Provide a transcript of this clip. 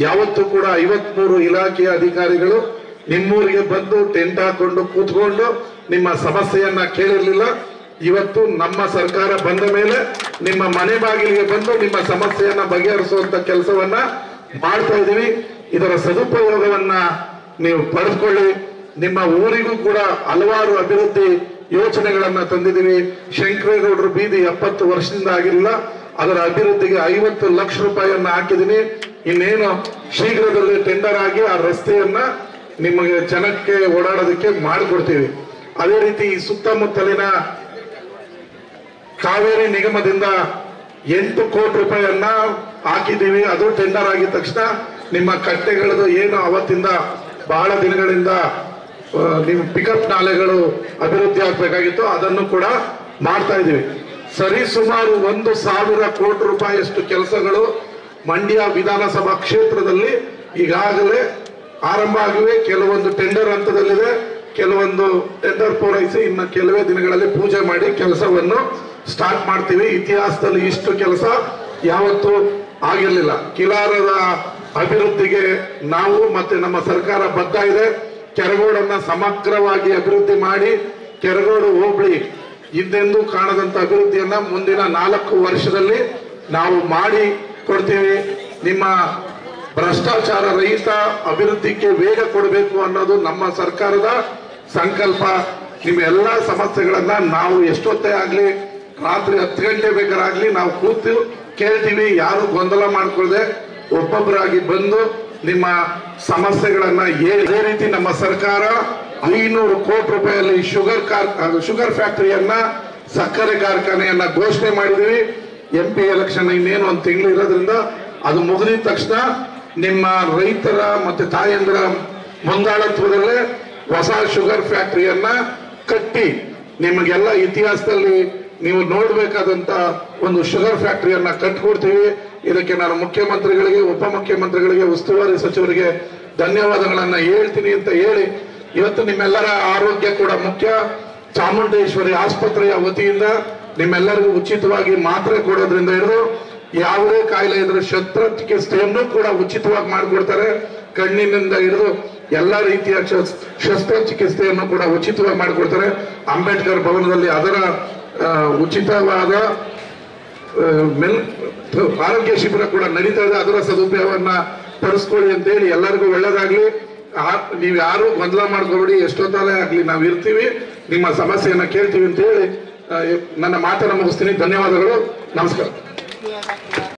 ಯಾವತ್ತೂ ಕೂಡ ಐವತ್ಮೂರು ಇಲಾಖೆಯ ಅಧಿಕಾರಿಗಳು ನಿಮ್ಮೂರಿಗೆ ಬಂದು ಟೆಂಟ್ ಹಾಕೊಂಡು ಕೂತ್ಕೊಂಡು ನಿಮ್ಮ ಸಮಸ್ಯೆಯನ್ನ ಕೇಳಿರ್ಲಿಲ್ಲ ಇವತ್ತು ನಮ್ಮ ಸರ್ಕಾರ ಬಂದ ಮೇಲೆ ನಿಮ್ಮ ಮನೆ ಬಾಗಿಲಿಗೆ ಬಂದು ನಿಮ್ಮ ಸಮಸ್ಯೆಯನ್ನ ಬಗೆಹರಿಸುವಂತ ಕೆಲಸವನ್ನ ಮಾಡ್ತಾ ಇದೀವಿ ಇದರ ಸದುಪಯೋಗವನ್ನ ನೀವು ಪಡೆದುಕೊಳ್ಳಿ ನಿಮ್ಮ ಊರಿಗೂ ಕೂಡ ಹಲವಾರು ಅಭಿವೃದ್ಧಿ ಯೋಜನೆಗಳನ್ನ ತಂದಿದ್ದೀವಿ ಶಂಕರೇಗೌಡರು ಬೀದಿ ಎಪ್ಪತ್ತು ವರ್ಷದಿಂದ ಆಗಿರಲಿಲ್ಲ ಅದರ ಅಭಿವೃದ್ಧಿಗೆ ಐವತ್ತು ಲಕ್ಷ ರೂಪಾಯಿಯನ್ನ ಹಾಕಿದ್ದೀನಿ ಇನ್ನೇನು ಶೀಘ್ರದಲ್ಲಿ ಟೆಂಡರ್ ಆಗಿ ಆ ರಸ್ತೆಯನ್ನ ನಿಮಗೆ ಜನಕ್ಕೆ ಓಡಾಡೋದಕ್ಕೆ ಮಾಡಿಕೊಡ್ತೀವಿ ಅದೇ ರೀತಿ ಈ ಸುತ್ತಮುತ್ತಲಿನ ಕಾವೇರಿ ನಿಗಮದಿಂದ ಎಂಟು ಕೋಟಿ ರೂಪಾಯಿಯನ್ನ ಹಾಕಿದ್ದೀವಿ ಅದು ಟೆಂಡರ್ ಆಗಿದ ತಕ್ಷಣ ನಿಮ್ಮ ಕಟ್ಟೆಗಳದು ಏನು ಅವತ್ತಿಂದ ಬಹಳ ದಿನಗಳಿಂದ ಆ, ನಿಮ್ಮ ಪಿಕಪ್ ನಾಲೆಗಳು ಅಭಿವೃದ್ಧಿ ಆಗ್ಬೇಕಾಗಿತ್ತು ಅದನ್ನು ಕೂಡ ಮಾಡ್ತಾ ಇದೀವಿ ಸರಿ ಸುಮಾರು ಒಂದು ಸಾವಿರ ಕೋಟಿ ರೂಪಾಯಿಯಷ್ಟು ಕೆಲಸಗಳು ಮಂಡ್ಯ ವಿಧಾನಸಭಾ ಕ್ಷೇತ್ರದಲ್ಲಿ ಈಗಾಗಲೇ ಆರಂಭ ಆಗಿವೆ ಕೆಲವೊಂದು ಟೆಂಡರ್ ಹಂತದಲ್ಲಿದೆ ಕೆಲವೊಂದು ಟೆಂಡರ್ ಪೂರೈಸಿ ಇನ್ನು ಕೆಲವೇ ದಿನಗಳಲ್ಲಿ ಪೂಜೆ ಮಾಡಿ ಕೆಲಸವನ್ನು ಸ್ಟಾರ್ಟ್ ಮಾಡ್ತೀವಿ ಇತಿಹಾಸದಲ್ಲಿ ಇಷ್ಟು ಕೆಲಸ ಯಾವತ್ತೂ ಆಗಿರಲಿಲ್ಲ ಕಿಲಾರದ ಅಭಿವೃದ್ಧಿಗೆ ನಾವು ಮತ್ತೆ ನಮ್ಮ ಸರ್ಕಾರ ಬದ್ಧ ಇದೆ ಕೆರಗೋಡನ್ನ ಸಮಗ್ರವಾಗಿ ಅಭಿವೃದ್ಧಿ ಮಾಡಿ ಕೆರಗೋಡು ಹೋಬಳಿ ಹಿಂದೆಂದೂ ಕಾಣದಂತ ಅಭಿವೃದ್ಧಿಯನ್ನ ಮುಂದಿನ ನಾಲ್ಕು ವರ್ಷದಲ್ಲಿ ನಾವು ಮಾಡಿ ಕೊಡ್ತೀವಿ ನಿಮ್ಮ ಭ್ರಷ್ಟಾಚಾರ ರಹಿತ ಅಭಿವೃದ್ಧಿಗೆ ವೇಗ ಕೊಡಬೇಕು ಅನ್ನೋದು ನಮ್ಮ ಸರ್ಕಾರದ ಸಂಕಲ್ಪ ನಿಮ್ಮ ಎಲ್ಲ ಸಮಸ್ಯೆಗಳನ್ನ ನಾವು ಎಷ್ಟೊತ್ತೇ ಆಗ್ಲಿ ರಾತ್ರಿ ಹತ್ತು ಗಂಟೆ ಬೇಕಾರಾಗ್ಲಿ ನಾವು ಕೂತು ಕೇಳ್ತೀವಿ ಯಾರು ಗೊಂದಲ ಮಾಡ್ಕೊಳ್ಳದೆ ಒಬ್ಬೊಬ್ಬರಾಗಿ ಬಂದು ನಿಮ್ಮ ಸಮಸ್ಯೆಗಳನ್ನ ಹೇಳಿ ಅದೇ ರೀತಿ ನಮ್ಮ ಸರ್ಕಾರ ಐನೂರು ಕೋಟಿ ರೂಪಾಯಿಯಲ್ಲಿ ಶುಗರ್ ಕಾರ್ ಶುಗರ್ ಫ್ಯಾಕ್ಟರಿಯನ್ನ ಸಕ್ಕರೆ ಕಾರ್ಖಾನೆಯನ್ನ ಘೋಷಣೆ ಮಾಡಿದೀವಿ ಎಂ ಪಿ ಎಲೆಕ್ಷನ್ ಇನ್ನೇನು ಒಂದು ತಿಂಗಳು ಇರೋದ್ರಿಂದ ಅದು ಮುಗಿದ ತಕ್ಷಣ ನಿಮ್ಮ ರೈತರ ಮತ್ತೆ ತಾಯಂದಿರ ಮುಂದಾಳತ್ವದಲ್ಲೇ ಹೊಸ ಶುಗರ್ ಫ್ಯಾಕ್ಟರಿಯನ್ನ ಕಟ್ಟಿ ನಿಮಗೆಲ್ಲ ಇತಿಹಾಸದಲ್ಲಿ ನೀವು ನೋಡ್ಬೇಕಾದಂತ ಒಂದು ಶುಗರ್ ಫ್ಯಾಕ್ಟರಿಯನ್ನ ಕಟ್ಕೊಡ್ತೀವಿ ಇದಕ್ಕೆ ನಾನು ಮುಖ್ಯಮಂತ್ರಿಗಳಿಗೆ ಉಪಮುಖ್ಯಮಂತ್ರಿಗಳಿಗೆ ಉಸ್ತುವಾರಿ ಸಚಿವರಿಗೆ ಧನ್ಯವಾದಗಳನ್ನ ಹೇಳ್ತೀನಿ ಅಂತ ಹೇಳಿ ಇವತ್ತು ನಿಮ್ಮೆಲ್ಲರ ಆರೋಗ್ಯ ಕೂಡ ಮುಖ್ಯ ಚಾಮುಂಡೇಶ್ವರಿ ಆಸ್ಪತ್ರೆಯ ವತಿಯಿಂದ ನಿಮ್ಮೆಲ್ಲರಿಗೂ ಉಚಿತವಾಗಿ ಮಾತ್ರೆ ಕೊಡೋದ್ರಿಂದ ಹಿಡಿದು ಯಾವುದೇ ಕಾಯಿಲೆ ಇದ್ರೆ ಶಸ್ತ್ರ ಚಿಕಿತ್ಸೆಯನ್ನು ಕೂಡ ಉಚಿತವಾಗಿ ಮಾಡಿಕೊಡ್ತಾರೆ ಕಣ್ಣಿನಿಂದ ಹಿಡಿದು ಎಲ್ಲ ರೀತಿಯ ಶಸ್- ಶಸ್ತ್ರಚಿಕಿತ್ಸೆಯನ್ನು ಕೂಡ ಉಚಿತವಾಗಿ ಮಾಡಿಕೊಡ್ತಾರೆ ಅಂಬೇಡ್ಕರ್ ಭವನದಲ್ಲಿ ಅದರ ಆ, ಉಚಿತವಾದ ಆ, ಮೆಲ್ ಆರೋಗ್ಯ ಶಿಬಿರ ಕೂಡ ನಡೀತಾ ಇದೆ ಅದರ ಸದುಪಯೋಗವನ್ನ ಪಡಿಸ್ಕೊಳ್ಳಿ ಅಂತ ಹೇಳಿ ಎಲ್ಲರಿಗೂ ಒಳ್ಳೇದಾಗ್ಲಿ ಆ- ನೀವ್ ಯಾರು ಗೊಂದಲ ಮಾಡ್ಕೋಬೇಡಿ ಎಷ್ಟೊತ್ತಾಲೆ ಆಗ್ಲಿ ನಾವ್ ಇರ್ತೀವಿ ನಿಮ್ಮ ಸಮಸ್ಯೆಯನ್ನ ಕೇಳ್ತೀವಿ ಅಂತ ಹೇಳಿ ಆ, ನನ್ನ ಮಾತನ್ನ ಮುಗಿಸ್ತೀನಿ ಧನ್ಯವಾದಗಳು ನಮಸ್ಕಾರ